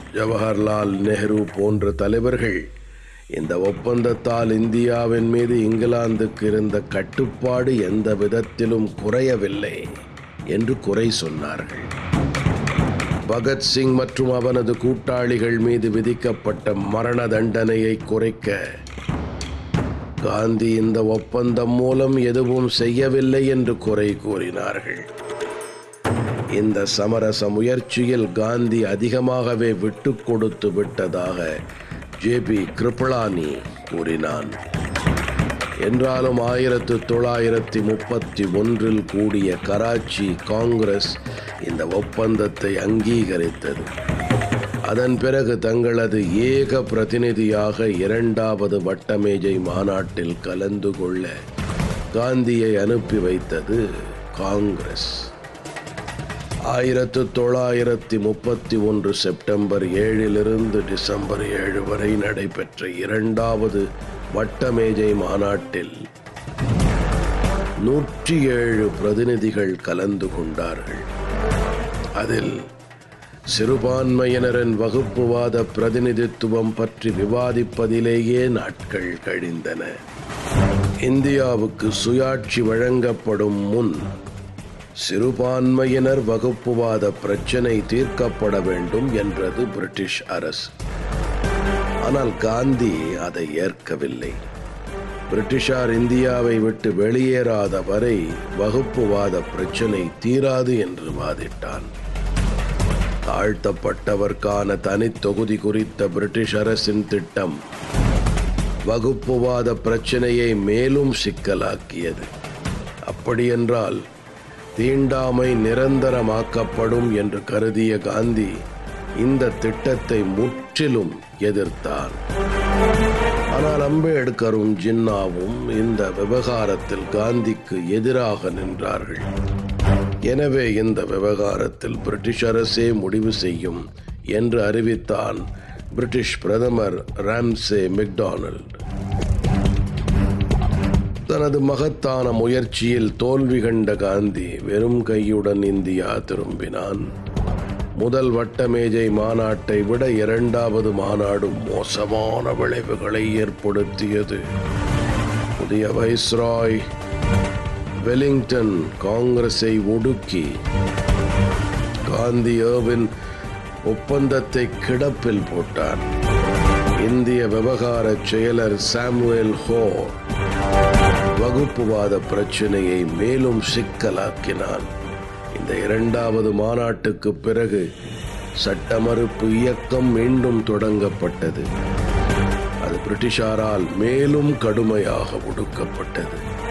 ஜவஹர்லால் நேரு போன்ற தலைவர்கள் இந்த ஒப்பந்தத்தால் இந்தியாவின் மீது இங்கிலாந்துக்கு இருந்த கட்டுப்பாடு எந்த விதத்திலும் குறையவில்லை என்று குறை சொன்னார்கள் பகத்சிங் மற்றும் அவனது கூட்டாளிகள் மீது விதிக்கப்பட்ட மரண தண்டனையை குறைக்க காந்தி இந்த ஒப்பந்தம் மூலம் எதுவும் செய்யவில்லை என்று குறை கூறினார்கள் இந்த சமரச முயற்சியில் காந்தி அதிகமாகவே விட்டு கொடுத்து விட்டதாக ஜே பி கிருப்பளானி கூறினான் என்றாலும் ஆயிரத்து தொள்ளாயிரத்தி முப்பத்தி ஒன்றில் கூடிய கராச்சி காங்கிரஸ் இந்த ஒப்பந்தத்தை அங்கீகரித்தது அதன் பிறகு தங்களது ஏக பிரதிநிதியாக இரண்டாவது வட்டமேஜை மாநாட்டில் கலந்து கொள்ள காந்தியை அனுப்பி வைத்தது காங்கிரஸ் ஆயிரத்து தொள்ளாயிரத்தி முப்பத்தி ஒன்று செப்டம்பர் ஏழிலிருந்து டிசம்பர் ஏழு வரை நடைபெற்ற இரண்டாவது வட்டமேஜை மாநாட்டில் நூற்றி ஏழு பிரதிநிதிகள் கலந்து கொண்டார்கள் அதில் சிறுபான்மையினரின் வகுப்புவாத பிரதிநிதித்துவம் பற்றி விவாதிப்பதிலேயே நாட்கள் கழிந்தன இந்தியாவுக்கு சுயாட்சி வழங்கப்படும் முன் சிறுபான்மையினர் வகுப்புவாத பிரச்சினை தீர்க்கப்பட வேண்டும் என்றது பிரிட்டிஷ் அரசு ஆனால் காந்தி அதை ஏற்கவில்லை பிரிட்டிஷார் இந்தியாவை விட்டு வெளியேறாத வரை வகுப்புவாத பிரச்சினை தீராது என்று வாதிட்டான் தாழ்த்தப்பட்டவர்க்கான தனித் தொகுதி குறித்த பிரிட்டிஷ் அரசின் திட்டம் வகுப்புவாத பிரச்சினையை மேலும் சிக்கலாக்கியது அப்படியென்றால் தீண்டாமை நிரந்தரமாக்கப்படும் என்று கருதிய காந்தி இந்த திட்டத்தை முற்றிலும் எதிர்த்தார் ஆனால் அம்பேத்கரும் ஜின்னாவும் இந்த விவகாரத்தில் காந்திக்கு எதிராக நின்றார்கள் எனவே இந்த விவகாரத்தில் பிரிட்டிஷ் அரசே முடிவு செய்யும் என்று அறிவித்தான் பிரிட்டிஷ் பிரதமர் ராம்சே மெக்டானல்ட் தனது மகத்தான முயற்சியில் தோல்வி கண்ட காந்தி வெறும் கையுடன் இந்தியா திரும்பினான் முதல் வட்டமேஜை மாநாட்டை விட இரண்டாவது மாநாடு மோசமான விளைவுகளை ஏற்படுத்தியது புதிய வைஸ்ராய் வெலிங்டன் காங்கிரஸை ஒடுக்கி காந்தி ஏர்வின் ஒப்பந்தத்தை கிடப்பில் போட்டார் இந்திய விவகார செயலர் சாமுவேல் ஹோ வகுப்புவாத பிரச்சனையை மேலும் சிக்கலாக்கினான் இந்த இரண்டாவது மாநாட்டுக்கு பிறகு சட்ட மறுப்பு இயக்கம் மீண்டும் தொடங்கப்பட்டது அது பிரிட்டிஷாரால் மேலும் கடுமையாக ஒடுக்கப்பட்டது